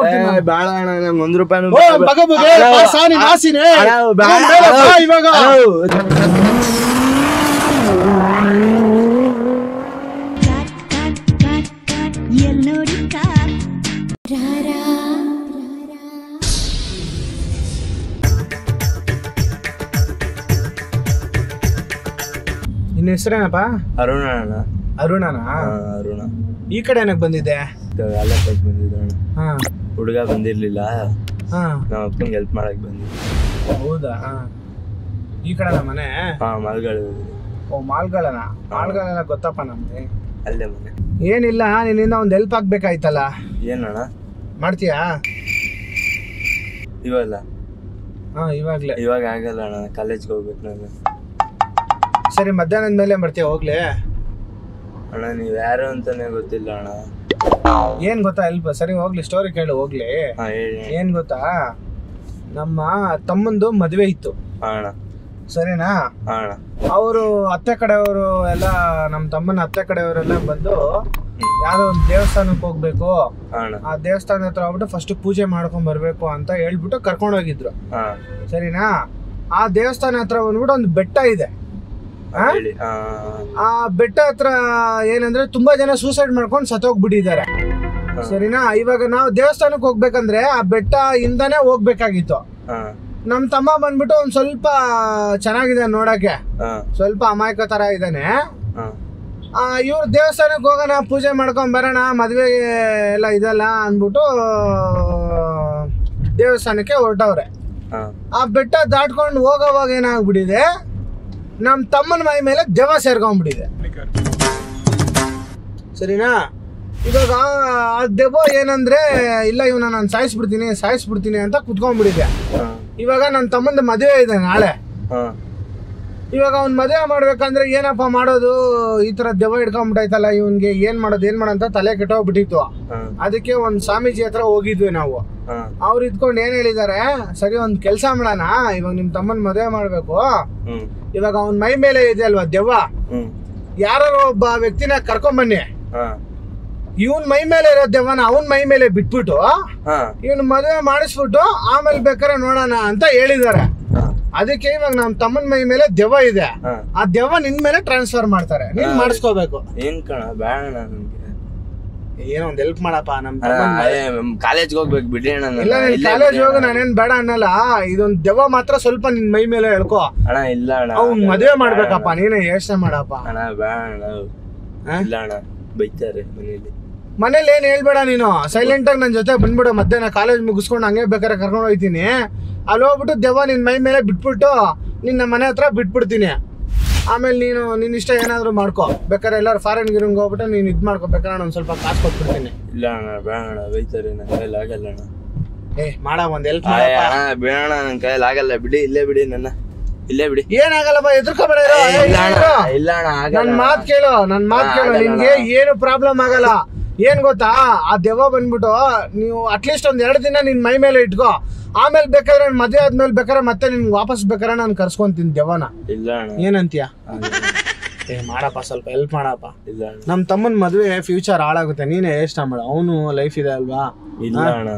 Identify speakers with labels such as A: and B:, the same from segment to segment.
A: ಕೊಡ್ತೀನಿ ನಾನು.
B: ಬೇಡ ಅಣ್ಣ ನಂಗೆ ಒಂದ್ ರೂಪಾಯಿನೂ
A: ಓ,
B: ಬೇಡ.
A: ಮಗ ಬುಗೆ,
B: ಅಣ್ಣ,
A: ಬಾ, ಸಾನಿ, ನಾಸಿನೇ.
B: ಅಣ್ಣ, ಬೇಡ,
A: ಅಣ್ಣ, ಬೇಡ, ಬಾ
B: ಅಣ್ಣ.
A: ಇವಾಗ.
C: ಕಾಟ್ ಕಾಟ್ ಕಾಟ್ ಕಾಟ್ ಎಲ್ಲೋಡಿ ಕಾಟ್ ರಾರಾ
A: ನಿನ್ನ ಹೆಸರೇನಪ್ಪ
B: ಅರುಣ ಅಣ್ಣ
A: ಅರುಣನಾ
B: ಹಾ, ಅರುಣ
A: ಈ ಕಡೆ ಏನಕ್ಕೆ ಬಂದಿದ್ದೆ
B: ಅಲ್ಲ ಕೊಟ್ಟು ಬಂದಿದ್ದ ಅಣ್ಣ
A: ಹಾ
B: ಹುಡುಗ ಬಂದಿರ್ಲಿಲ್ಲ
A: ಹಾ
B: ನಮ್ಮ ಅಪ್ಪಂಗೆ ಹೆಲ್ಪ್ ಮಾಡಕ್ ಬಂದಿದ್ದೆ
A: ಹೌದಾ ಹಾ. ಈ ಕಡೆ ಮನೆ
B: ಹಾ ಮಲ್ಗಳು
A: ಓ ಮಾಲ್ಗಳನ ಮಾಲ್ಗಳೆಲ್ಲ ಗೊತ್ತಪ್ಪ ನಮ್ಗೆ
B: ಅಲ್ಲೇ ಮನೆ
A: ಏನಿಲ್ಲ ನಿನ್ನಿಂದ ಒಂದು ಹೆಲ್ಪ್ ಆಗ್ಬೇಕಾಯ್ತಲ್ಲ
B: ಏನಣ್ಣ
A: ಮಾಡ್ತೀಯಾ
B: ಇವಲ್ಲ
A: ಹಾ ಇವಾಗ್ಲೇ
B: ಇವಾಗ ಆಗಲ್ಲ ಅಣ್ಣ ಕಾಲೇಜ್ಗೆ ಹೋಗ್ಬೇಕು ನಾನು
A: ಸರಿ ಮಧ್ಯಾಹ್ನದ ಮೇಲೆ ಬರ್ತೀಯ ಹೋಗ್ಲಿ
B: ಅಣ್ಣ ನೀವ್ ಯಾರು ಅಂತಾನೆ ಗೊತ್ತಿಲ್ಲ ಅಣ್ಣ
A: ಏನ್ ಗೊತ್ತಾ ಹೆಲ್ಪ್ ಸರಿ ಹೋಗ್ಲಿ ಸ್ಟೋರಿ ಕೇಳು ಹೋಗ್ಲಿ
B: ಹಾ ಹೇಳಿ
A: ಏನ್ ಗೊತ್ತಾ ನಮ್ಮ ತಮ್ಮಂದು ಮದುವೆ ಇತ್ತು
B: ಹಾ ಅಣ್ಣ
A: ಸರಿನಾ
B: ಹಾ ಅಣ್ಣ
A: ಅವರು ಅತ್ತೆ ಕಡೆಯವರು ಎಲ್ಲ ನಮ್ಮ ತಮ್ಮನ ಅತ್ತೆ ಕಡೆಯವರೆಲ್ಲ ಬಂದು ಯಾವ್ದೋ ಒಂದು ದೇವಸ್ಥಾನಕ್ಕೆ ಹೋಗ್ಬೇಕು
B: ಹಾ ಅಣ್ಣ
A: ಆ ದೇವಸ್ಥಾನ ಹತ್ರ ಹೋಗ್ಬಿಟ್ಟು ಫಸ್ಟ್ ಪೂಜೆ ಮಾಡ್ಕೊಂಡ್ ಬರ್ಬೇಕು ಅಂತ ಹೇಳ್ಬಿಟ್ಟು ಕರ್ಕೊಂಡು ಹೋಗಿದ್ರು
B: ಹಾ
A: ಸರಿನಾ ಆ ದೇವಸ್ಥಾನ ಹತ್ರ ಬಂದ್ಬಿಟ್ಟು ಒಂದು ಬೆಟ್ಟ ಇದೆ ಆ?
B: ಹೇಳಿ ಹಾ
A: ಆ ಬೆಟ್ಟ ಹತ್ರ ಏನಂದ್ರೆ ತುಂಬಾ ಜನ ಸೂಸೈಡ್ ಮಾಡ್ಕೊಂಡು ಸತ್ತೋಗ್ಬಿಟ್ಟಿದ್ದಾರೆ ಸರಿನಾ ಇವಾಗ ನಾವು ದೇವಸ್ಥಾನಕ್ಕೆ ಹೋಗ್ಬೇಕಂದ್ರೆ ಆ ಬೆಟ್ಟ ಇಂದಾನೆ ಹೋಗ್ಬೇಕಾಗಿತ್ತು
B: ಹಾ
A: ನಮ್ ತಮ್ಮ ಬಂದ್ಬಿಟ್ಟು ಒಂದ್ ಸ್ವಲ್ಪ ಚೆನ್ನಾಗಿದೆ ನೋಡಕ್ಕೆ
B: ಹಾ
A: ಸ್ವಲ್ಪ ಅಮಾಯಕ ತರ ಇದ್ದಾನೆ
B: ಹಾ
A: ಇವ್ರು ದೇವಸ್ಥಾನಕ್ಕೆ ಹೋಗೋಣ ಪೂಜೆ ಮಾಡ್ಕೊಂಡ್ ಬರೋಣ ಮದ್ವೆ ಎಲ್ಲ ಇದೆಲ್ಲ ಅಂದ್ಬಿಟ್ಟು ದೇವಸ್ಥಾನಕ್ಕೆ ಹೊರಟವ್ರೆ
B: ಹಾ
A: ಆ ಬೆಟ್ಟ ದಾಟ್ಕೊಂಡು ಹೋಗೋವಾಗ ಏನಾಗ್ಬಿಟ್ಟಿದೆ ನಮ್ ತಮ್ಮನ ಮೈ ಮೇಲೆ ದೆವ್ವ ಸೇರ್ಕೊಂಡ್ಬಿಟ್ಟಿದೆ ಸರಿನಾ ಇವಾಗ ಆ ದೆವ್ವ ಏನಂದ್ರೆ ಇಲ್ಲ ಇವನ ನಾನು ಸಾಯಿಸ್ಬಿಡ್ತೀನಿ ಸಾಯಿಸ್ಬಿಡ್ತೀನಿ ಅಂತ ಕುತ್ಕೊಂಡ್ಬಿಟ್ಟಿದೆ
B: ಹಾ
A: ಇವಾಗ ನನ್ನ ತಮ್ಮಂದ ಮದುವೆ ಇದೆ ನಾಳೆ
B: ಹಾ
A: ಇವಾಗ ಅವ್ನ್ ಮದುವೆ ಮಾಡ್ಬೇಕಂದ್ರೆ ಏನಪ್ಪ ಮಾಡೋದು ಈ ತರ ದೆವ್ವ ಹಿಡ್ಕೊಂಡ್ಬಿಟ್ಟೈತಲ್ಲ ಇವನ್ಗೆ ಏನ್ ಮಾಡೋದು ಏನ್ ಮಾಡೋದು ಅಂತ ತಲೆ ಕೆಟ್ಟೋಗ್ಬಿಟ್ಟಿತ್ತು
B: ಹಾ
A: ಅದಕ್ಕೆ ಒಂದ್ ಸ್ವಾಮೀಜಿ ಹತ್ರ ಹೋಗಿದ್ವಿ ನಾವು
B: ಹಾ
A: ಅವ್ರು ಇದ್ಕೊಂಡು ಏನ್ ಹೇಳಿದಾರೆ ಸರಿ ಒಂದ್ ಕೆಲ್ಸ ಮಾಡೋಣ ಇವಾಗ ನಿಮ್ ತಮ್ಮನ್ ಮದುವೆ ಮಾಡ್ಬೇಕು
B: ಹ್ಮ್
A: ಇವಾಗ ಅವನ್ ಮೈ ಮೇಲೆ ಇದೆ ಅಲ್ವಾ ದೆವ್ವ
B: ಹ್ಮ್
A: ಯಾರೋ ಒಬ್ಬ ವ್ಯಕ್ತಿನ ಕರ್ಕೊಂಡ್ ಬನ್ನಿ
B: ಹಾ
A: ಇವನ್ ಮೈ ಮೇಲೆ ಇರೋ ದೆವ್ವನ ಅವನ್ ಮೈ ಮೇಲೆ ಬಿಟ್ಬಿಟ್ಟು
B: ಹಾ
A: ಇವನ್ ಮದುವೆ ಮಾಡಿಸ್ಬಿಟ್ಟು ಆಮೇಲೆ ಬೇಕಾದ್ರೆ ನೋಡೋಣ ಅಂತ ಹೇಳಿದಾರೆ
B: ಹಾ
A: ಅದಕ್ಕೆ ಇವಾಗ ನಮ್ ತಮ್ಮನ್ ಮೈ ಮೇಲೆ ದೆವ್ವ ಇದೆ
B: ಹಾ
A: ಆ ದೆವ್ವ ನಿನ್ ಮೇಲೆ ಟ್ರಾನ್ಸ್ಫರ್ ಮಾಡ್ತಾರೆ ನೀನ್ ಮಾಡಿಸ್ಕೋಬೇಕು
B: ಏನ್ ಕಣ ಬೇಡ ನನ್ಗೆ
A: ಏನೋ ಒಂದ್ ಹೆಲ್ಪ್ ಮಾಡಪ್ಪ ನಮ್ ತಮ್ಮನ್ ಮದ್ವೆ-
B: ಕಾಲೇಜ್ಗೆ ಹೋಗ್ಬೇಕು ಬಿಡಿ ಅಣ್ಣ ನನ್ನ.
A: ಇಲ್ಲ ನೀನ್
B: ಇಲ್ಲೇ
A: ಕಾಲೇಜ್
B: ಬಿಡಿ
A: ಹೋಗು
B: ಅಣ್ಣ.
A: ನಾನೇನ್ ಬೇಡ ಅನ್ನಲ್ಲ ಇದೊಂದ್ ದೆವ್ವ ಮಾತ್ರ ಸ್ವಲ್ಪ ನಿನ್ ಮೈ ಮೇಲೆ ಹೇಳ್ಕೊ
B: ಅಣ್ಣ ಇಲ್ಲ ಅಣ್ಣ
A: ಅವ್ನ್ ಮದುವೆ ಮಾಡ್ಬೇಕಪ್ಪ ನೀನೇ ಯೋಚನೆ ಮಾಡಪ್ಪ
B: ಅಣ್ಣ ಬೇಡ ಅಣ್ಣ
A: ಆ?
B: ಇಲ್ಲ ಅಣ್ಣ ಬೈತಾರೆ ಮನೇಲಿ
A: ಮನೇಲಿ ಏನ್ ಹೇಳ್ಬೇಡ ನೀನು ಸೈಲೆಂಟ್ ಆಗಿ ನನ್ ಜೊತೆ ಬಂದ್ಬಿಡು ಮಧ್ಯಾಹ್ನ ಕಾಲೇಜ್ ಮುಗಿಸ್ಕೊಂಡು ಹಂಗೆ ಬೇಕಾದ್ರೆ ಕರ್ಕೊಂಡು ಹೋಗ್ತೀನಿ ಅಲ್ಲಿ ಹೋಗ್ಬಿಟ್ಟು ದೆವ್ವ ನಿನ್ ಮೈ ಮೇಲೆ ಬಿಟ್ಬಿಟ್ಟು ನಿನ್ನ ಮನೆ ಹತ್ರ ಬಿಟ್ಬಿಡ್ತೀನಿ ಆಮೇಲೆ ನೀನು ನಿನ್ ಇಷ್ಟ ಏನಾದ್ರು ಮಾಡ್ಕೋ ಬೇಕಾದ್ರೆ ಎಲ್ಲಾರು ಫಾರಿನ್ ಗಿರಂಗ್ ಹೋಗ್ಬಿಟ್ಟು ನೀನ್ ಇದ್ ಮಾಡ್ಕೋ ಬೇಕಾದ್ರೆ ನಾನು ಒಂದ್ ಸ್ವಲ್ಪ ಕಾಸು ಕೊಟ್ಬಿಡ್ತೀನಿ
B: ಇಲ್ಲ ಅಣ್ಣ ಬೇಡ ಅಣ್ಣ ಬೈತಾರೆ ನನ್ನ ಕೈಯಲ್ಲಿ ಆಗಲ್ಲ ಅಣ್ಣ
A: ಏ ಮಾಡ ಒಂದ್ ಹೆಲ್ಪ್
B: ಆಯ್ ಅಣ್ಣ ಬೇಡ ಅಣ್ಣ ನನ್ನ ಕೈಯಲ್ಲಿ ಆಗಲ್ಲ ಬಿಡಿ ಇಲ್ಲೇ ಬಿಡಿ ನನ್ನ ಇಲ್ಲೇ ಬಿಡಿ
A: ಏನಾಗಲ್ಲಪ್ಪ ಎದುರ್ಕೋಬೇಡ ಇರು.
B: ಏ,
A: ಏ,
B: ಇಲ್ಲ ಅಣ್ಣ
A: ಇರು.
B: ಇಲ್ಲ ಅಣ್ಣ ಆಗಲ್ಲ
A: ನನ್ ಮಾತ್ ಕೇಳು ನನ್ ಮಾತ್
B: ಹಾ,
A: ಕೇಳು
B: ಆಗಲ್ಲ
A: ನಿನ್ಗೆ ಏನು ಪ್ರಾಬ್ಲಮ್ ಆಗಲ್ಲ ಏನ್ ಗೊತ್ತಾ ಆ ದೆವ್ವ ಬಂದ್ಬಿಟ್ಟು ನೀವು ಅಟ್ಲೀಸ್ಟ್ ಒಂದ್ ಎರಡು ದಿನ ನಿನ್ ಮೈ ಮೇಲೆ ಇಟ್ಕೋ ಆಮೇಲೆ ಬೇಕಾದ್ರೆ ನನ್ ಮದ್ವೆ ಆದ್ಮೇಲೆ ಬೇಕಾದ್ರೆ ಮತ್ತೆ ನಿನ್ ವಾಪಸ್ ಬೇಕಾದ್ರೆ ನಾನು ಕರ್ಸ್ಕೊಂತೀನಿ ದೆವ್ವನ
B: ಇಲ್ಲ ಅಣ್ಣ
A: ಏನಂತೀಯ
B: ಆಗಲ್ಲ.
A: ಏ ಮಾಡಪ್ಪ ಸ್ವಲ್ಪ ಹೆಲ್ಪ್ ಮಾಡಪ್ಪ
B: ಇಲ್ಲ ಅಣ್ಣ
A: ನಮ್ ತಮ್ಮನ್ ಮದ್ವೆ ಫ್ಯೂಚರ್ ಹಾಳಾಗುತ್ತೆ ನೀನೇ ಯೋಚನೆ ಮಾಡು ಅವನು ಲೈಫ್ ಇದೆ ಅಲ್ವಾ
B: ಇಲ್ಲ ಅಣ್ಣ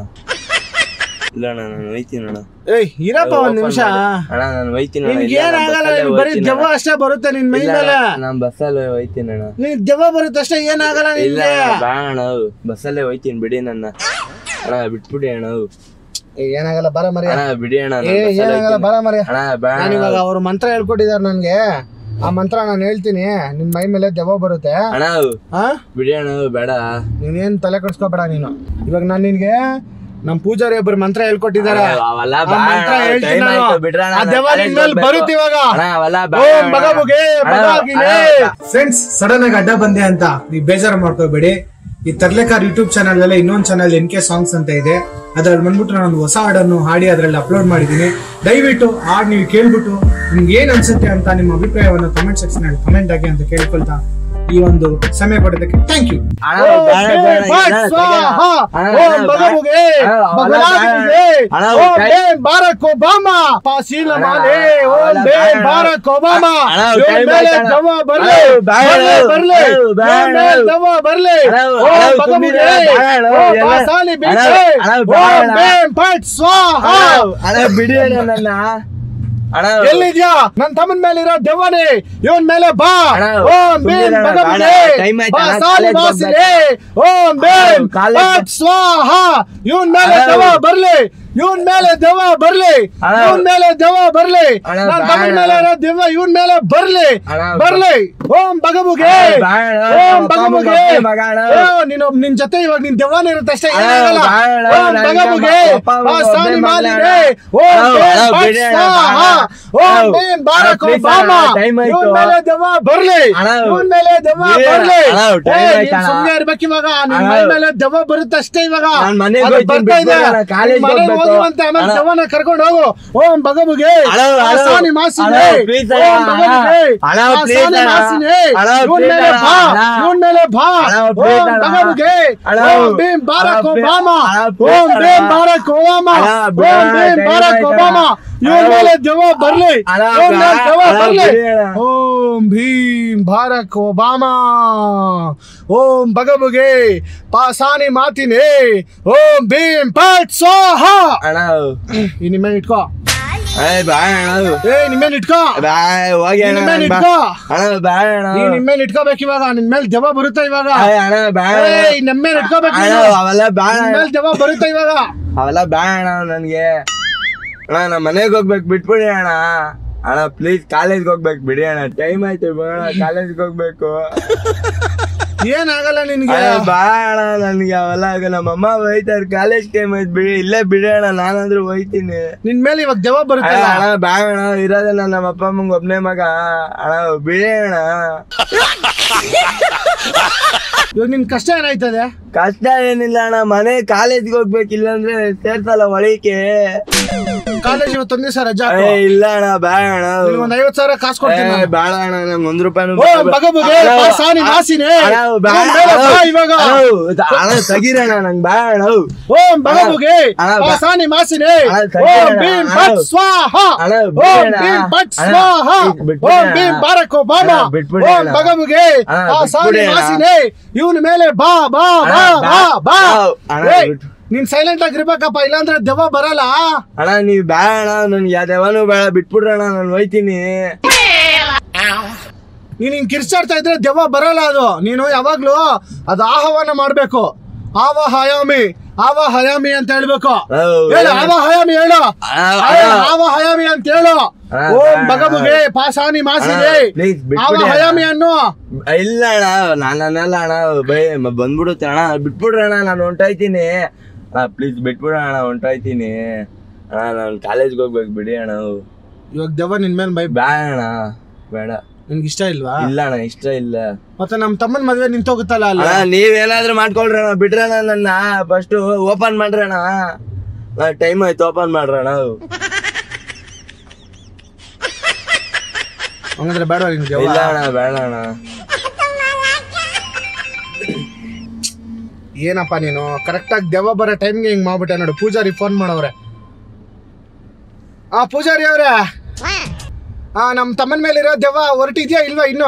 B: ಇಲ್ಲ ಅಣ್ಣ ನಾನು ಒಯ್ತೀನಿ ಅಣ್ಣ
A: ಏಯ್ ಇರಪ್ಪ ಒಂದ್ ನಿಮಿಷ
B: ಅಣ್ಣ ನಾನು ಒಯ್ತೀನಿ ಅಣ್ಣ
A: ನಿನ್ಗೆ
B: ಇಲ್ಲ, ನಾನ್
A: ಏನಾಗಲ್ಲ
B: ಬಸ್ಸಲ್ಲೇ
A: ನಿನ್ ಬರೀ
B: ಒಯ್ತೀನಿ
A: ದೆವ್ವ
B: ಅಣ್ಣ.
A: ಅಷ್ಟೇ ಬರುತ್ತೆ ನಿನ್ ಮೈ
B: ಇಲ್ಲ
A: ಮೇಲೆ
B: ಅಣ್ಣ, ನಾನ್ ಬಸ್ಸಲ್ಲಿ ಒಯ್ತೀನಿ ಅಣ್ಣ
A: ನಿನ್ ದೆವ್ವ ಬರುತ್ತೆ ಅಷ್ಟೇ ಏನಾಗಲ್ಲ
B: ಇಲ್ಲ
A: ನಿನ್ಗೆ
B: ಅಣ್ಣ, ಬೇಡ ಅಣ್ಣ ಬಸ್ಸಲ್ಲೇ ಒಯ್ತೀನಿ ಬಿಡಿ ನನ್ನ ಅಣ್ಣ ಬಿಟ್ಬಿಡಿ ಅಣ್ಣ
A: ಏ, ಏನಾಗಲ್ಲ ಬರ ಮರಿ
B: ಅಣ್ಣ ಬಿಡಿ ಅಣ್ಣ
A: ಏ
B: ನಾನ್ ಬಸ್ಸಲ್ಲೇ
A: ಏನಾಗಲ್ಲ
B: ಒಯ್ತೀನಿ.
A: ಬರ ಮರಿ
B: ಅಣ್ಣ ಬೇಡ
A: ನಾನು ಇವಾಗ ಅವ್ರು ಮಂತ್ರ ಹೇಳ್ಕೊಟ್ಟಿದ್ದಾರೆ ನನ್ಗೆ ಆ ಮಂತ್ರ ನಾನು ಹೇಳ್ತೀನಿ ನಿನ್ ಮೈ ಮೇಲೆ ದೆವ್ವ ಬರುತ್ತೆ
B: ಅಣ್ಣ
A: ಹಾ
B: ಬಿಡಿ ಅಣ್ಣ ಬೇಡ
A: ನೀನೇನ್ ತಲೆ ಕೆಡಿಸ್ಕೋಬೇಡ ನೀನು ಇವಾಗ ನಾನು ನಿನ್ಗೆ ನಮ್ ಪೂಜಾರಿ ಒಬ್ರು ಮಂತ್ರ ಹೇಳ್ಕೊಟ್ಟಿದ್ದಾರೆ
B: ಅವೆಲ್ಲ
A: ಆ
B: ಬೇಡ
A: ಮಂತ್ರ
B: ಅಣ್ಣ,
A: ಹೇಳ್ತೀನಿ
B: time
A: ನಾನು.
B: ಆಯ್ತು, ಬಿಡ್ರಿ ಅಣ್ಣ,
A: ಆ
B: ನಾನ್
A: ದೆವ್ವ
B: college
A: ನಿನ್ ಮೇಲೆ
B: ಹೋಗ್ಬೇಕು.
A: ಬರುತ್ತೆ ಇವಾಗ
B: ಅಣ್ಣ ಅವೆಲ್ಲ ಬೇಡ
A: ಓಂ
B: ಅಣ್ಣ.
A: ಬಗಬುಗೆ
B: ಅಣ್ಣ,
A: ಬಗಾಗಿನೇ.
B: ಅಣ್ಣ,
A: ಫ್ರೆಂಡ್ಸ್ ಸಡನ್ ಆಗಿ ಅಡ್ಡ ಬಂದೆ ಅಂತ ನೀವು ಬೇಜಾರು ಮಾಡ್ಕೋಬೇಡಿ ಈ ತರ್ಲೆಕಾರ್ ಯೂಟ್ಯೂಬ್ ಚಾನಲ್ ಅಲ್ಲೇ ಇನ್ನೊಂದು ಚಾನಲ್ ಎನ್ ಕೆ ಸಾಂಗ್ಸ್ ಅಂತ ಇದೆ ಅದ್ರಲ್ಲಿ ಬಂದ್ಬಿಟ್ಟು ನಾನು ಹೊಸ ಹಾಡನ್ನು ಹಾಡಿ ಅದ್ರಲ್ಲಿ ಅಪ್ಲೋಡ್ ಮಾಡಿದ್ದೀನಿ ದಯವಿಟ್ಟು ಹಾಡ್ ನೀವು ಕೇಳ್ಬಿಟ್ಟು ನಿಮ್ಗೆ ಏನ್ ಅನ್ಸುತ್ತೆ ಅಂತ ನಿಮ್ಮ ಅಭಿಪ್ರಾಯವನ್ನು ಕಮೆಂಟ್ ಸೆಕ್ಷನ್ ಅಲ್ಲಿ ಕಮೆಂಟ್ ಆಗಿ ಅಂತ ಕೇಳ್ಕೊಳ್ತಾ ಈ ಒಂದು ಸಮಯ ಕೊಡೋದಕ್ಕೆ ಥ್ಯಾಂಕ್ ಯು
B: ಅಣ್ಣ, ಬೇಡ, ಬೇಡ, ಇಲ್ಲ,
A: ಸ್ವಾಹ
B: ಅಣ್ಣ,
A: ಓಂ
B: ಅಣ್ಣ,
A: ಭಗವುಗೆ
B: ಅಣ್ಣ,
A: ಭಗವಾನುಗೆ
B: ಅಣ್ಣ,
A: ಓಂ
B: ಕೈ-
A: ಬೇನ್ ಬಾರಕ್ ಒಬಾಮಾ ಪಾಸೀಲ
B: ಅಣ್ಣ,
A: ಮಾಲೆ ಓಂ
B: ಅಣ್ಣ,
A: ಬೇನ್
B: ಬೇಡ.
A: ಬಾರಕ್ ಒಬಾಮಾ
B: ಅಣ್ಣ,
A: ಇವ್ನ್
B: ಟೈಮ್
A: ಮೇಲೆ
B: ಆಯ್ತು ಅಣ್ಣ.
A: ದವ ಬರ್ಲಿ
B: ಅಣ್ಣ, ಬೇಡ,
A: ಬರ್ಲಿ, ಬರ್ಲಿ
B: ಅಣ್ಣ, ಬೇಡ.
A: ಇವ್ನ್ ಮೇಲೆ ದವ ಬರ್ಲಿ
B: ಅಣ್ಣ,
A: ಓಂ
B: ಅಣ್ಣ,
A: ಭಗವುಗೆ
B: ಸುಮ್ನಿರೆ, ಬೇಡ,
A: ಓಂ
B: ಎಲ್ಲ-
A: ಪಾಸಾಲಿ
B: ಅಣ್ಣ,
A: ಬೀಚೆ
B: ಅಣ್ಣ,
A: ಓಂ
B: ಬೇಡ.
A: ಬೇನ್ ಪಟ್ ಸ್ವಾಹ
B: ಅಣ್ಣ ಬಿಡಿ ಅಣ್ಣ ನನ್ನ ಅಣ್ಣ
A: ಎಲ್ಲಿದ್ಯಾ ನನ್ ತಮ್ಮನ ಮೇಲೆ ಇರೋ ದೆವ್ವನೇ ಇವನ್ ಮೇಲೆ ಬಾ
B: ಅಣ್ಣ,
A: ಓಂ
B: ಸುಮ್ನಿರೆ
A: ಬೇನ್
B: ಅಣ್ಣ,
A: ಭಗವಂತೆ
B: ಬೇಡ. ಟೈಮ್ ಆಯ್ತು
A: ಬಾ
B: ಅಣ್ಣ,
A: ಸಾಲಿ
B: ಕಾಲೇಜ್
A: ಬಾಸಿಲೆ ಓಂ ಬೇನ್
B: ಅಣ್ಣ, ಕಾಲೇಜ್
A: ಪಟ್ ಸ್ವಾಹ ಇವನ್ ಮೇಲೆ
B: ಅಣ್ಣ.
A: ದೆವ್ವ ಬರ್ಲಿ ಇವನ್ ಮೇಲೆ ದೆವ್ವ ಬರ್ಲಿ
B: ಅಣ್ಣ.
A: ಇವನ್ ಮೇಲೆ ದೆವ್ವ ಬರ್ಲಿ
B: ಅಣ್ಣ,
A: ನನ್
B: ಬೇಡ.
A: ತಮ್ಮನ ಮೇಲೆ ಇರೋ ದೆವ್ವ ಇವನ್ ಮೇಲೆ ಬರ್ಲಿ
B: ಅಣ್ಣ,
A: ಬರ್ಲಿ ಓಂ ಭಗಬುಗೆ
B: ಅಣ್ಣ, ಬೇಡ.
A: ಓಂ
B: ನಮ್ಮ
A: ಭಗಬುಗೆ
B: ಅಪ್ಪ ಮಗ ಅಣ್ಣ.
A: ಓ, ನೀನು ನಿನ್ ಜೊತೆ ಇವಾಗ ನಿನ್ ದೆವ್ವನ ಇರುತ್ತೆ ಅಷ್ಟೇ
B: ಅಣ್ಣ,
A: ಏನಾಗಲ್ಲ
B: ಬೇಡ.
A: ಓಂ
B: ನನಗೆ
A: ಭಗಬುಗೆ
B: ನಮ್ಮ ಅಪ್ಪ ಮಗ
A: ಬಾ
B: ಒಬ್ನೇ
A: ಸಾಲಿ
B: ಮಗ
A: ಮಾಲಿನೆ
B: ಅಣ್ಣ.
A: ಓಂ
B: ಅಣ್ಣ,
A: ಬೇನ್
B: ಅಣ್ಣ,
A: ಪಟ್
B: ಬಿಡಿ ಅಣ್ಣ,
A: ಸ್ವಾಹ
B: ಬೇಡ.
A: ಓಂ
B: ಅಣ್ಣ,
A: ಬೇನ್ ಬಾರಕ್
B: please
A: ಒಬಾಮಾ
B: ಅಣ್ಣ, time ಆಯ್ತು.
A: ಇವನ್ ಮೇಲೆ ದೆವ್ವ ಬರ್ಲಿ
B: ಅಣ್ಣ,
A: ಇವನ್ ಮೇಲೆ ದೆವ್ವ
B: ಬಿಡಿ ಅಣ್ಣ,
A: ಬರ್ಲಿ
B: ಅಣ್ಣ, time
A: ಏ,
B: ಆಯ್ತು
A: ನೀನ್
B: ಅಣ್ಣ.
A: ಸುಮ್ನೆ ಇರ್ಬೇಕು ಇವಾಗ ನಿನ್
B: ಅಣ್ಣ.
A: ಮೈ ಮೇಲೆ ದೆವ್ವ ಬರುತ್ತೆ ಅಷ್ಟೇ ಇವಾಗ
B: ನಾನ್ ಮನೆಗ್
A: ಅದು
B: ಹೋಗ್ತೀನಿ,
A: ಬರ್ತಾ ಇದೆ
B: ಬಿಟ್ಬಿಡು ಅಣ್ಣ, ಕಾಲೇಜ್ಗೆ
A: ನಿನ್ ಮನೆಗ್
B: ಹೋಗ್ಬೇಕು.
A: ಹೋಗುವಂತೆ ಆಮೇಲೆ
B: ಅಣ್ಣ.
A: ದೆವ್ವನ ಕರ್ಕೊಂಡು ಹೋಗು ಓಂ ಭಗಬುಗೆ
B: ಅಣ್ಣ, ಅಣ್ಣ.
A: ಸಾನಿ ಮಾಸಿನೆ
B: ಅಣ್ಣ, please ಅಣ್ಣ.
A: ಓಂ ಭಗಬುಗೆ
B: ಅಣ್ಣ,
A: ಆ
B: please
A: ಸಾನಿ
B: ಅಣ್ಣ.
A: ಮಾಸಿನೆ
B: ಅಣ್ಣ,
A: ಇವನ್
B: please
A: ಮೇಲೆ
B: ಅಣ್ಣ.
A: ಬಾ
B: ಅಣ್ಣ.
A: ಇವನ್ ಮೇಲೆ ಬಾ
B: ಅಣ್ಣ, please
A: ಓಂ
B: ಅಣ್ಣ.
A: ಭಗಬುಗೆ
B: ಅಣ್ಣ.
A: ಓಂ ಭೀಮ್ ಬಾರಕ್
B: ಅಣ್ಣ,
A: ಒಬಾಮಾ
B: ಅಣ್ಣ, please
A: ಓಂ ಭೀಮ್
B: ಅಣ್ಣ.
A: ಬಾರಕ್ ಒಬಾಮಾ
B: ಅಣ್ಣ,
A: ಓಂ
B: ಬೇಡ,
A: ಭೀಮ್
B: time
A: ಬಾರಕ್
B: ಆಯ್ತು
A: ಒಬಾಮಾ
B: ಅಣ್ಣ.
A: ಇವನ್
B: ಅಣ್ಣ.
A: ಮೇಲೆ ದೆವ್ವ ಬರ್ಲಿ
B: ಅಣ್ಣ,
A: ಇವನ್ ಮೇಲೆ
B: ಬೇಡ.
A: ದೆವ್ವ
B: ಅಣ್ಣ,
A: ಬರ್ಲಿ
B: ಬಿಡಿ ಅಣ್ಣ.
A: ಓಂ ಭೀಮ್ ಭಾರಕ್ ಒಬಾಮಾ ಓಂ ಭಗಬುಗೆ ಪಾಸಾನಿ ಮಾತಿನೇ ಓಂ ಭೀಮ್ ಪಟ್ ಸ್ವಾಹ
B: ಅಣ್ಣ
A: ಈ ನಿಮ್ಮೇನ್ ಇಟ್ಕೋ
B: ಏ ಬ್ಯಾ ಅಣ್ಣ
A: ಏ ನಿಮ್ಮೇನ್ ಇಟ್ಕೋ
B: ಬ್ಯಾ ಹೋಗಿ ಅಣ್ಣ
A: ನಿಮ್ಮೇನ್
B: ಬಾ.
A: ಇಟ್ಕೋ
B: ಅಣ್ಣ ಬ್ಯಾ ಅಣ್ಣ
A: ನೀ ನಿಮ್ಮೇನ್ ಇಟ್ಕೋಬೇಕು ಇವಾಗ ನಿನ್ ಮೇಲೆ ದೆವ್ವ ಬರುತ್ತೆ ಇವಾಗ
B: ಏ ಅಣ್ಣ ಬ್ಯಾ
A: ಏ ನಿಮ್ಮೇನ್ ಇಟ್ಕೋಬೇಕು
B: ಅಣ್ಣ ಅವೆಲ್ಲ ಬ್ಯಾ
A: ನಿನ್ ಮೇಲೆ ದೆವ್ವ ಬರುತ್ತೆ ಇವಾಗ
B: ಅವೆಲ್ಲ ಬ್ಯಾ ಅಣ್ಣ ನನ್ಗೆ ಅಣ್ಣ ನಾ ಮನೆಗೆ ಹೋಗ್ಬೇಕು ಬಿಟ್ಬಿಡಿ ಅಣ್ಣ ಅಣ್ಣ ಪ್ಲೀಸ್ ಕಾಲೇಜ್ಗೆ ಹೋಗ್ಬೇಕು ಬಿಡಿ ಅಣ್ಣ ಟೈಮ್ ಆಯ್ತು ಬೇಡ ಕಾಲೇಜ್ಗೆ ಹೋಗ್ಬೇಕು
A: ಏನಾಗಲ್ಲ ನಿನ್ಗೆ
B: ಅಣ್ಣ, ಬಾ ಅಣ್ಣ ನನ್ಗೆ ಅವೆಲ್ಲ ಆಗ ನಮ್ಮಮ್ಮ ಹೋಯ್ತಾರೆ ಕಾಲೇಜ್ ಟೈಮ್ ಆಯ್ತು ಬಿಡಿ ಇಲ್ಲೇ ಬಿಡಿ ಅಣ್ಣ ನಾನಾದ್ರೂ ಹೋಯ್ತೀನಿ
A: ನಿನ್ ಮೇಲೆ ಇವಾಗ ದೆವ್ವ
B: ಅಣ್ಣ
A: ಬರುತ್ತೆ
B: ಅಣ್ಣ ಬಾ ಅಣ್ಣ ಇರೋದಲ್ಲ ನಮ್ಮ ಅಪ್ಪ ಅಮ್ಮಂಗೆ ಒಬ್ನೇ ಮಗ ಅಣ್ಣ ಬಿಡಿ ಅಣ್ಣ
A: ಇವಾಗ ನಿನ್ ಕಷ್ಟ ಏನಾಯ್ತದೆ
B: ಕಷ್ಟ ಏನಿಲ್ಲ ಅಣ್ಣ ಮನೆ ಕಾಲೇಜ್ಗೆ ಹೋಗ್ಬೇಕು ಇಲ್ಲಾಂದ್ರೆ ಸೇರ್ಸಲ್ಲ ಒಳಿಕೆ
A: ಕಾಲೇಜ್ ಇವತ್ತೊಂದ್ ದಿವಸ ರಜಾ
B: ಏ ಇಲ್ಲ ಅಣ್ಣ ಬೇಡ ಅಣ್ಣ
A: ನಿನ್ಗೆ ಒಂದ್ ಐವತ್ ಸಾವಿರ ಕಾಸು ಕೊಡ್ತೀನಿ
B: ಏ,
A: ನಾನು.
B: ಬೇಡ ಅಣ್ಣ ನಂಗೆ ಒಂದ್ ರೂಪಾಯಿನೂ
A: ಓ
B: ಬೇಡ.
A: ಬಗ ಬಗೆ
B: ಅಣ್ಣ,
A: ಪಾಸಾನಿ ಮಾಸಿನೇ
B: ಅಣ್ಣ, ಬೇಡ
A: ಇವ್ನ್ ಮೇಲೆ ಬಾ ಇವಾಗ
B: ಅಣ್ಣ, ಅಣ್ಣ ತೆಗೀರಣ್ಣ ನಂಗೆ ಬೇಡ ಅಣ್ಣ
A: ಓಂ ಬಗಬುಗೆ
B: ಅಣ್ಣ, ಬಾ-
A: ಪಾಸಾನಿ ಮಾಸಿನೇ
B: ಅಣ್ಣ, ತೆಗೀರಣ್ಣ,
A: ಓಂ ಭೀಮ್
B: ಅಣ್ಣ.
A: ಪಟ್ ಸ್ವಾಹ
B: ಅಣ್ಣ,
A: ಓಂ
B: ಬಿಡಣ್ಣ.
A: ಭೀಮ್ ಪಟ್
B: ಅಣ್ಣ,
A: ಸ್ವಾಹ
B: ಬಿಟ್ಬಿಡಿ
A: ಓಂ
B: ಅಣ್ಣ.
A: ಭೀಮ್ ಬಾರಕ್ ಒಬಾಮಾ
B: ಅಣ್ಣ, ಬಿಟ್ಬಿಡಿ
A: ಓಂ
B: ಅಣ್ಣ.
A: ಬಗಬುಗೆ
B: ಅಣ್ಣ,
A: ಪಾಸಾನಿ
B: ಬಿಟ್ಬಿಡಿ ಅಣ್ಣ.
A: ಮಾಸಿನೇ ಇವನ ಮೇಲೆ ಬಾ ಬಾ ಬಾ
B: ಅಣ್ಣ,
A: ಬಾ ಬಾ
B: ಅಣ್ಣ,
A: ಏಯ್,
B: ಬಿಟ್ಟು.
A: ನೀನ್ ಸೈಲೆಂಟ್ ಆಗಿರ್ಬೇಕಪ್ಪ ಇಲ್ಲಾಂದ್ರೆ ದೆವ್ವ ಬರಲ್ಲ
B: ಅಣ್ಣ ನೀವ್ ಬೇಡ ಅಣ್ಣ ನನ್ಗೆ ಯಾವ್ದೇವನು ಬೇಡ ಬಿಟ್ಬಿಡ್ರಣ್ಣ ನಾನು ಹೋಯ್ತೀನಿ
A: ನೀನ್ ಹಿಂಗ್ ಕಿರ್ಚಾಡ್ತಾ ಇದ್ರೆ ದೆವ್ವ ಬರಲ್ಲ ಅದು ನೀನು ಯಾವಾಗ್ಲೂ ಅದು ಆಹ್ವಾನ ಮಾಡ್ಬೇಕು ಆವ ಹಯಾಮಿ ಆವ ಹಯಾಮಿ ಅಂತ ಹೇಳ್ಬೇಕು
B: ಹೌದು.
A: ಹೇಳು ಆವ ಹಯಾಮಿ ಹೇಳು
B: ಅಣ್ಣ,
A: ಹೇಳು,
B: ಅಣ್ಣ.
A: ಆವ ಹಯಾಮಿ ಅಂತ ಹೇಳು
B: ಅಣ್ಣ,
A: ಓಂ
B: ಅಣ್ಣ.
A: ಬಗಬುಗೆ ಪಾಸಾನಿ ಮಾಸಿಗೆ
B: ಅಣ್ಣ, please ಬಿಟ್ಬಿಡಿ
A: ಆವ
B: ಅಣ್ಣ.
A: ಹಯಾಮಿ ಅನ್ನು
B: ಇಲ್ಲ ಅಣ್ಣ ನಾನಲ್ಲ ಅಣ್ಣ ಬೈ ಮ- ಬಂದ್ಬಿಡುತ್ತೆ ಅಣ್ಣ ಬಿಟ್ಬಿಡ್ರಣ್ಣ ನಾನು ಹೊಂಟೋಯ್ತೀನಿ ಅಣ್ಣ ಪ್ಲೀಸ್ ಬಿಟ್ಬಿಡ ಅಣ್ಣ ಹೊಂಟೋಯ್ತೀನಿ ಅಣ್ಣ ನಾನು ಕಾಲೇಜ್ಗೆ ಹೋಗ್ಬೇಕು ಬಿಡಿ ಅಣ್ಣ
A: ಇವಾಗ ದೆವ್ವ ನಿನ್ ಮೇಲೆ ಬೈ
B: ಬೇಡ ಅಣ್ಣ ಬೇಡ
A: ನಿನ್ಗೆ ಇಷ್ಟ ಇಲ್ವಾ
B: ಇಲ್ಲ ಅಣ್ಣ ಇಷ್ಟ ಇಲ್ಲ
A: ಮತ್ತೆ ನಮ್ ತಮ್ಮನ್ ಮದ್ವೆ ನಿಂತೋಗುತ್ತಲ್ಲ ಅಲ್ಲ
B: ಅಣ್ಣ ನೀವೇನಾದ್ರೂ ಮಾಡ್ಕೊಳ್ರಣ್ಣ ಬಿಡ್ರಣ್ಣ ನನ್ನ ಫಸ್ಟ್ ಓಪನ್ ಮಾಡ್ರಣ್ಣ ಟೈಮ್ ಆಯ್ತು ಓಪನ್ ಮಾಡ್ರಣ್ಣ
A: ಹಂಗಂದ್ರೆ ಬೇಡ ನಿನ್ಗೆ
B: ಇಲ್ಲ
A: ದೆವ್ವ
B: ಅಣ್ಣ ಬೇಡ ಅಣ್ಣ
A: ಏನಪ್ಪ ನೀನು ಕರೆಕ್ಟಾಗಿ ದೆವ್ವ ಬರೋ ಟೈಮ್ಗೆ ಹಿಂಗ್ ಮಾಡ್ಬಿಟ್ಟೆ ನೋಡು ಪೂಜಾರಿ ಫೋನ್ ಮಾಡವ್ರೆ ಆ ಪೂಜಾರಿ ಅವ್ರೆ ಆ ನಮ್ಮ ತಮ್ಮನ ಮೇಲೆ ಇರೋ ದೆವ್ವ ಹೊರಟಿದ್ಯಾ ಇಲ್ವಾ ಇನ್ನು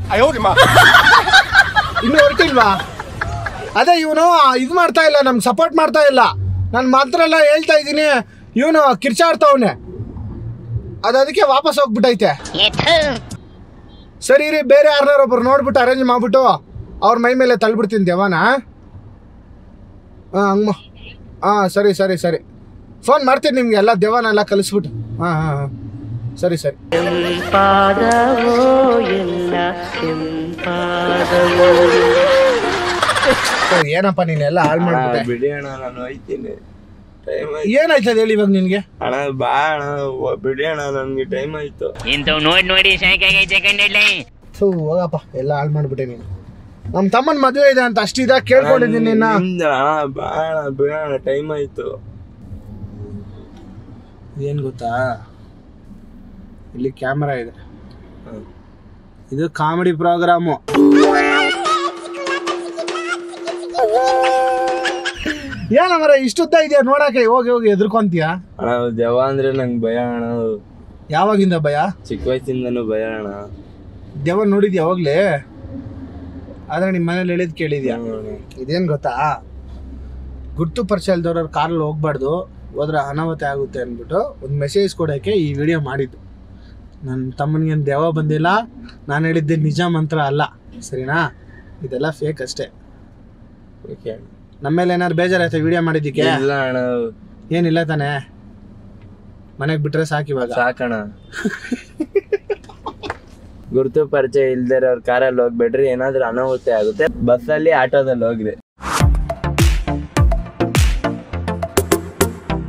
A: ಇನ್ನು ಹೊರಟಿಲ್ವಾ ಅದೇ ಇವನು ಇದು ಮಾಡ್ತಾ ಇಲ್ಲ ನಮ್ಗೆ ಸಪೋರ್ಟ್ ಮಾಡ್ತಾ ಇಲ್ಲ ನಾನು ಮಾತ್ರ ಎಲ್ಲ ಹೇಳ್ತಾ ಇದ್ದೀನಿ ಇವನು ಕಿರ್ಚಾಡ್ತಾವನೆ ಅದು ಅದಕ್ಕೆ ವಾಪಸ್ ಹೋಗ್ಬಿಟ್ಟೈತೆ ಸರಿ ರೀ ಬೇರೆ ಯಾರನ್ನಾರು ಒಬ್ರು ನೋಡ್ಬಿಟ್ಟು ಅರೇಂಜ್ ಮಾಡ್ಬಿಟ್ಟು ಅವ್ರ ಮೈ ಮೇಲೆ ತಳ್ಬಿಡ್ತೀನಿ ದೇವನ ಹಾಂ ಹಂಗ ಹಾಂ ಸರಿ ಸರಿ ಸರಿ ಫೋನ್ ಮಾಡ್ತೀನಿ ನಿಮ್ಗೆ ಎಲ್ಲ ದೇವನೆಲ್ಲ ಕಲಿಸ್ಬಿಟ್ಟು ಹಾಂ ಹಾಂ ಹಾಂ ಸರಿ ಸರಿ ಸರಿ, ಏನಪ್ಪ ನೀನು ಎಲ್ಲ ಹಾಳು
B: ಅಣ್ಣ,
A: ಮಾಡ್ಬಿಟ್ಟೆ
B: ಬಿಡಿ ಅಣ್ಣ ನಾನು ಹೋಯ್ತೀನಿ ಟೈಮ್ ಆಯ್ತು
A: ಏನಾಯ್ತದೆ ಹೇಳಿ ಇವಾಗ ನಿನಗೆ
B: ಅಣ್ಣ ಬಾ ಅಣ್ಣ ಓ, ಬಿಡಿ ಅಣ್ಣ ನನ್ಗೆ ಟೈಮ್ ಆಯ್ತು
D: ಇಂಥವ್ ನೋಡಿ ನೋಡಿ ಸಾಕಾಗೈತೆ ಕಣ್ಣಿಡ್ಲಿ
A: ಥೂ ಹೋಗಪ್ಪ ಎಲ್ಲ ಹಾಳು ಮಾಡ್ಬಿಟ್ಟೆ ನೀನು ನಮ್ಮ ತಮ್ಮನ ಮದುವೆ ಇದೆ ಅಂತ ಅಷ್ಟಿದ ಕೇಳ್ಕೊಂಡಿದ್ದೀನಿ ನಿನ್ನ
B: ನಿಮ್ದು ಅಣ್ಣ ಬಾ ಅಣ್ಣ ಬಿಡಿ ಅಣ್ಣ ಟೈಮ್ ಆಯ್ತು
A: ಏನು ಗೊತ್ತಾ ಇಲ್ಲಿ ಕ್ಯಾಮ್ರಾ ಇದೆ
B: ಹ್ಮ್.
A: ಇದು ಕಾಮಿಡಿ ಪ್ರೋಗ್ರಾಮು ಏನ ಮರ ಇಷ್ಟುದ್ದ ಇದೆಯಾ ನೋಡಕ್ಕೆ ಹೋಗಿ ಹೋಗಿ ಎದ್ರಕೊಂತೀಯ
B: ಅಣ್ಣ ದೆವ್ವ ಅಂದ್ರೆ ನಂಗೆ ಭಯ ಅಣ್ಣ
A: ಯಾವಾಗಿಂದ ಭಯ
B: ಚಿಕ್ಕ ವಯಸ್ಸಿಂದನೂ ಭಯ ಅಣ್ಣ
A: ದೆವ್ವ ನೋಡಿದ್ಯಾ ಯಾವಾಗ್ಲೇ ಆದ್ರೆ ನಿಮ್ಮ ಮನೇಲಿ ಹೇಳಿದ್ ಕೇಳಿದ್ಯಾ
B: ಹ್ಮ್ ಅಣ್ಣ.
A: ಇದೇನ್ ಗೊತ್ತಾ ಗುರ್ತು ಪರಿಚಯ ಇಲ್ದವ್ರ ಕಾರಲ್ಲಿ ಹೋಗ್ಬಾರ್ದು ಹೋದ್ರೆ ಅನಾಹುತ ಆಗುತ್ತೆ ಅಂದ್ಬಿಟ್ಟು ಒಂದು ಮೆಸೇಜ್ ಕೊಡೋಕ್ಕೆ ಈ ವಿಡಿಯೋ ಮಾಡಿದ್ದು ನನ್ನ ತಮ್ಮನಿಗೇನು ದೆವ್ವ ಬಂದಿಲ್ಲ ನಾನು ಹೇಳಿದ್ದೆ ನಿಜ ಮಂತ್ರ ಅಲ್ಲ ಸರಿನಾ ಇದೆಲ್ಲ ಫೇಕ್ ಅಷ್ಟೇ
B: Okay ಅಣ್ಣ.
A: ನಮ್ಮ ಮೇಲೆ ಏನಾದ್ರು ಬೇಜಾರಾಯ್ತಾ ವಿಡಿಯೋ ಮಾಡಿದ್ದಕ್ಕೆ
B: ಇಲ್ಲ ಅಣ್ಣ
A: ಏನಿಲ್ಲ ತಾನೇ ಮನೆಗೆ ಬಿಟ್ರೆ ಸಾಕು ಇವಾಗ
B: ಸಾಕಣ ಗುರುತು ಪರಿಚಯ ಇಲ್ದಿರೋರ್ ಕಾರಲ್ಲಿ ಹೋಗ್ಬೇಡ್ರಿ ಏನಾದ್ರೂ ಅನಾಹುತ ಆಗುತ್ತೆ ಬಸ್ಸಲ್ಲಿ ಆಟೋದಲ್ಲಿ ಹೋಗ್ರಿ